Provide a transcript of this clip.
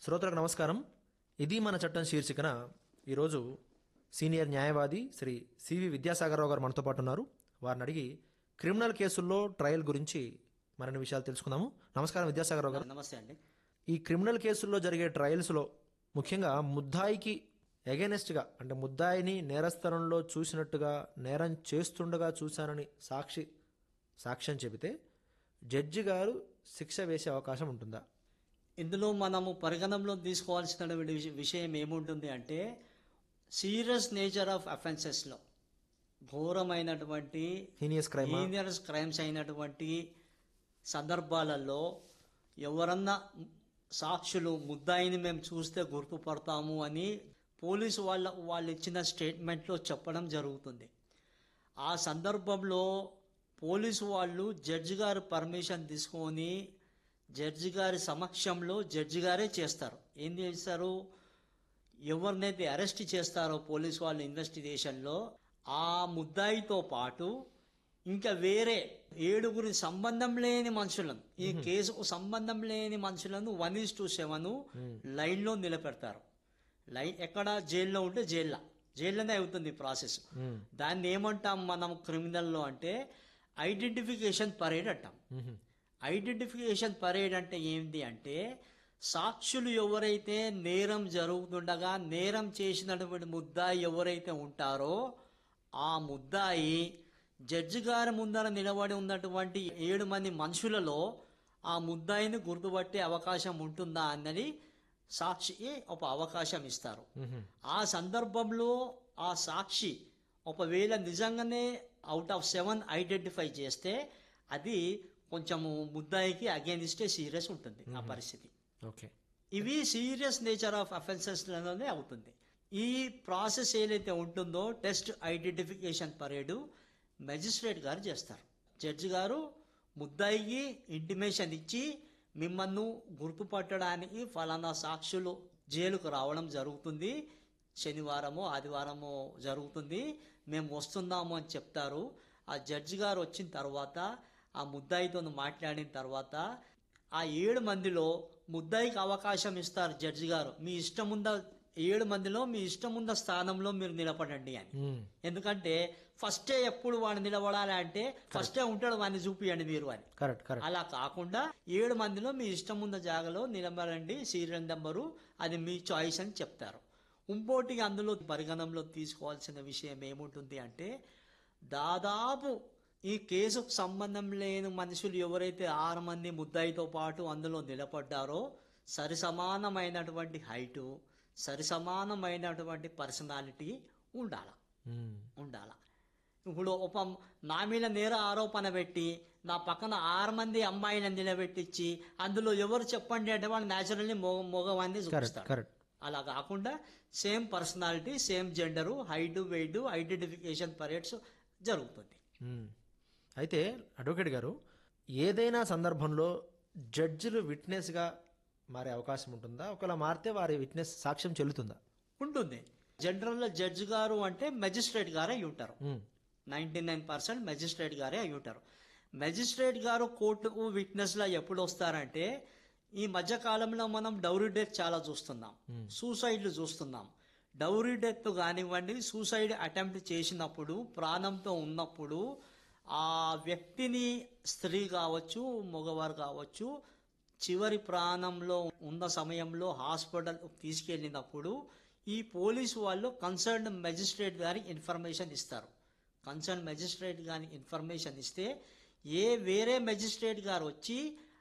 శ్రోతలకు నమస్కారం ఇది మన చట్టం శీర్షికన ఈరోజు సీనియర్ న్యాయవాది శ్రీ సివి విద్యాసాగరరావు గారు మనతో పాటు ఉన్నారు వారిని అడిగి క్రిమినల్ కేసుల్లో ట్రయల్ గురించి మరిన్ని విషయాలు తెలుసుకుందాము నమస్కారం విద్యాసాగరరావు గారు నమస్తే అండి ఈ క్రిమినల్ కేసుల్లో జరిగే ట్రయల్స్లో ముఖ్యంగా ముద్దాయికి ఎగెనెస్ట్గా అంటే ముద్దాయిని నేరస్థలంలో చూసినట్టుగా నేరం చేస్తుండగా చూశానని సాక్షి సాక్ష్యం చెబితే జడ్జి గారు శిక్ష వేసే అవకాశం ఉంటుందా ఇందులో మనము పరిగణనలో తీసుకోవాల్సిన విష- విషయం ఏముంటుంది అంటే సీరియస్ నేచర్ ఆఫ్ అఫెన్సెస్లో ఘోరమైనటువంటి హీనియస్ క్రైమ్ సీనియర్స్ క్రైమ్స్ అయినటువంటి సందర్భాలలో ఎవరన్నా సాక్షులు ముద్దాయిని మేము చూస్తే గుర్తుపడతాము అని పోలీసు వాళ్ళ వాళ్ళు ఇచ్చిన స్టేట్మెంట్లో చెప్పడం జరుగుతుంది ఆ సందర్భంలో పోలీసు వాళ్ళు జడ్జి గారు పర్మిషన్ తీసుకొని జడ్జి గారి సమక్షంలో జడ్జి గారే చేస్తారు ఏం చేస్తారు ఎవరినైతే అరెస్ట్ చేస్తారో పోలీసు వాళ్ళు ఇన్వెస్టిగేషన్లో ఆ ముద్దాయితో పాటు ఇంకా వేరే ఏడుగురి సంబంధం లేని మనుషులను ఈ కేసుకు సంబంధం లేని మనుషులను వన్ ఈస్ టు సెవెన్ లైన్లో నిలబెడతారు లైన్ ఎక్కడ జైల్లో ఉంటే జైల్లో జైల్లోనే అవుతుంది ప్రాసెస్ దాన్ని ఏమంటాం మనం క్రిమినల్లో అంటే ఐడెంటిఫికేషన్ పరేడ్ అంటాం ఐడెంటిఫికేషన్ పరేడ్ అంటే ఏంటి అంటే సాక్షులు ఎవరైతే నేరం జరుగుతుండగా నేరం చేసినటువంటి ముద్దాయి ఎవరైతే ఉంటారో ఆ ముద్దాయి జడ్జి గారి ముందర నిలబడి ఉన్నటువంటి ఏడు మంది మనుషులలో ఆ ముద్దాయిని గుర్తుపట్టే అవకాశం ఉంటుందా అన్నది సాక్షికి ఒక అవకాశం ఇస్తారు ఆ సందర్భంలో ఆ సాక్షి ఒకవేళ నిజంగానే అవుట్ ఆఫ్ సెవెన్ ఐడెంటిఫై చేస్తే అది కొంచెము ముద్దాయికి అగేనిస్టే సీరియస్ ఉంటుంది ఆ పరిస్థితి ఓకే ఇవి సీరియస్ నేచర్ ఆఫ్ అఫెన్సెస్లోనే అవుతుంది ఈ ప్రాసెస్ ఏదైతే ఉంటుందో టెస్ట్ ఐడెంటిఫికేషన్ పరేడు మెజిస్ట్రేట్ గారు చేస్తారు జడ్జి గారు ముద్దాయికి ఇంటిమేషన్ ఇచ్చి మిమ్మల్ని గుర్తుపట్టడానికి ఫలానా సాక్షులు జైలుకు రావడం జరుగుతుంది శనివారమో ఆదివారమో జరుగుతుంది మేము వస్తున్నాము అని చెప్తారు ఆ జడ్జి గారు వచ్చిన తర్వాత ఆ ముద్దాయితో మాట్లాడిన తర్వాత ఆ ఏడు మందిలో ముద్దాయికి అవకాశం ఇస్తారు జడ్జి గారు మీ ఇష్టం ఉందా ఏడు మందిలో మీ ఇష్టం ఉన్న స్థానంలో మీరు నిలబడండి అని ఎందుకంటే ఫస్టే ఎప్పుడు వాడు నిలబడాలి అంటే ఫస్టే ఉంటాడు వాడిని చూపియండి మీరు అని కరెక్ట్ కరెక్ట్ అలా కాకుండా ఏడు మందిలో మీ ఇష్టం ఉన్న జాగాలో నిలబడండి సీరియల్ నెంబరు అది మీ చాయిస్ అని చెప్తారు ఇంకోటి అందులో పరిగణనలో తీసుకోవాల్సిన విషయం ఏముంటుంది అంటే దాదాపు ఈ కేసుకు సంబంధం లేని మనుషులు ఎవరైతే ఆరు మంది ముద్దాయితో పాటు అందులో నిలబడ్డారో సరి సమానమైనటువంటి హైటు సరి సమానమైనటువంటి పర్సనాలిటీ ఉండాల ఉండాల ఇప్పుడు ఒక నా మీద నేర ఆరోపణ పెట్టి నా పక్కన ఆరు మంది అమ్మాయిలను నిలబెట్టించి అందులో ఎవరు చెప్పండి అంటే వాళ్ళు న్యాచురల్లీ మొగ మగవాన్ని కరెక్ట్ చూపిస్తాడు కరెక్ట్ అలా కాకుండా same personality same gender height weight identification parades జరుగుతుంది మ్మ్. అయితే అడ్వకేట్ గారు ఏదైనా సందర్భంలో జడ్జిలు విట్నెస్గా మారే అవకాశం ఉంటుందా ఒకవేళ మారితే వారి విట్నెస్ సాక్ష్యం చెల్లుతుందా ఉంటుంది జనరల్లో జడ్జి గారు అంటే మెజిస్ట్రేట్ గారే అయి ఉంటారు మ్మ్. నైంటీ నైన్ పర్సెంట్ మెజిస్ట్రేట్ గారే అయి ఉంటారు మెజిస్ట్రేట్ గారు కోర్టుకు విట్నెస్లా ఎప్పుడు వస్తారంటే ఈ మధ్య కాలంలో మనం డౌరీ డెత్ చాలా చూస్తున్నాం సూసైడ్లు చూస్తున్నాం డౌరీ డెత్ కానివ్వండి సూసైడ్ అటెంప్ట్ చేసినప్పుడు ప్రాణంతో ఉన్నప్పుడు ఆ వ్యక్తిని స్త్రీ కావచ్చు మగవారు కావచ్చు చివరి ప్రాణంలో ఉన్న సమయంలో హాస్పిటల్ తీసుకెళ్ళినప్పుడు ఈ పోలీసు వాళ్ళు కన్సర్న్ మెజిస్ట్రేట్ గారికి ఇన్ఫర్మేషన్ ఇస్తారు కన్సర్న్ మెజిస్ట్రేట్ గారికి ఇన్ఫర్మేషన్ ఇస్తే ఏ వేరే మెజిస్ట్రేట్ గారు వచ్చి